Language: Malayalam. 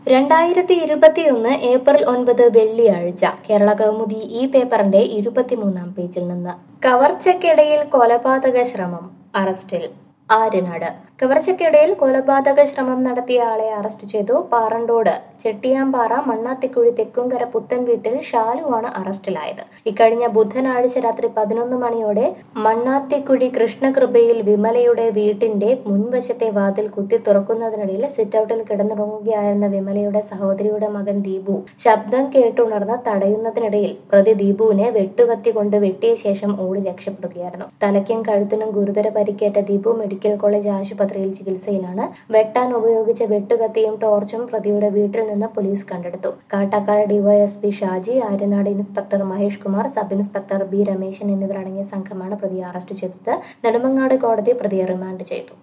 രണ്ടായിരത്തി ഇരുപത്തിയൊന്ന് ഏപ്രിൽ ഒൻപത് വെള്ളിയാഴ്ച കേരള കൗമുദി ഈ പേപ്പറിന്റെ ഇരുപത്തിമൂന്നാം പേജിൽ നിന്ന് കവർച്ചയ്ക്കിടയിൽ കൊലപാതക ശ്രമം അറസ്റ്റിൽ ആര്യനാട് കവർച്ചയ്ക്കിടയിൽ കൊലപാതക ശ്രമം നടത്തിയ ആളെ അറസ്റ്റ് ചെയ്തു പാറണ്ടോട് ചെട്ടിയാമ്പാറ മണ്ണാത്തിക്കുഴി തെക്കുംകര പുത്തൻ വീട്ടിൽ ഷാലുവാണ് അറസ്റ്റിലായത് ഇക്കഴിഞ്ഞ ബുധനാഴ്ച രാത്രി പതിനൊന്ന് മണിയോടെ മണ്ണാത്തിക്കുഴി കൃഷ്ണകൃപയിൽ വിമലയുടെ വീട്ടിന്റെ മുൻവശത്തെ വാതിൽ കുത്തി തുറക്കുന്നതിനിടയിൽ സിറ്റൌട്ടിൽ കിടന്നുറങ്ങുകയായിരുന്ന വിമലയുടെ സഹോദരിയുടെ മകൻ ദീപു ശബ്ദം കേട്ടുണർന്ന് തടയുന്നതിനിടയിൽ പ്രതി ദീപുവിനെ വെട്ടുകത്തി കൊണ്ട് വെട്ടിയ ശേഷം ഓടി രക്ഷപ്പെടുകയായിരുന്നു തലയ്ക്കും കഴുത്തിനും ഗുരുതര പരിക്കേറ്റ ദീപു മെഡിക്കൽ കോളേജ് ആശുപത്രിയിൽ ചികിത്സയിലാണ് വെട്ടാൻ ഉപയോഗിച്ച വെട്ടുകത്തിയും ടോർച്ചും പ്രതിയുടെ വീട്ടിൽ നിന്ന് പോലീസ് കണ്ടെടുത്തു Kattakada DYSP Shaji Aryanad inspector Mahesh Kumar sub inspector B Rameshan എന്നിവരടങ്ങിയ സംഘമാണ് പ്രതിയെ അറസ്റ്റ് ചെയ്തത് നെടുമങ്ങാട് കോടതി പ്രതിയെ റിമാൻഡ് ചെയ്തു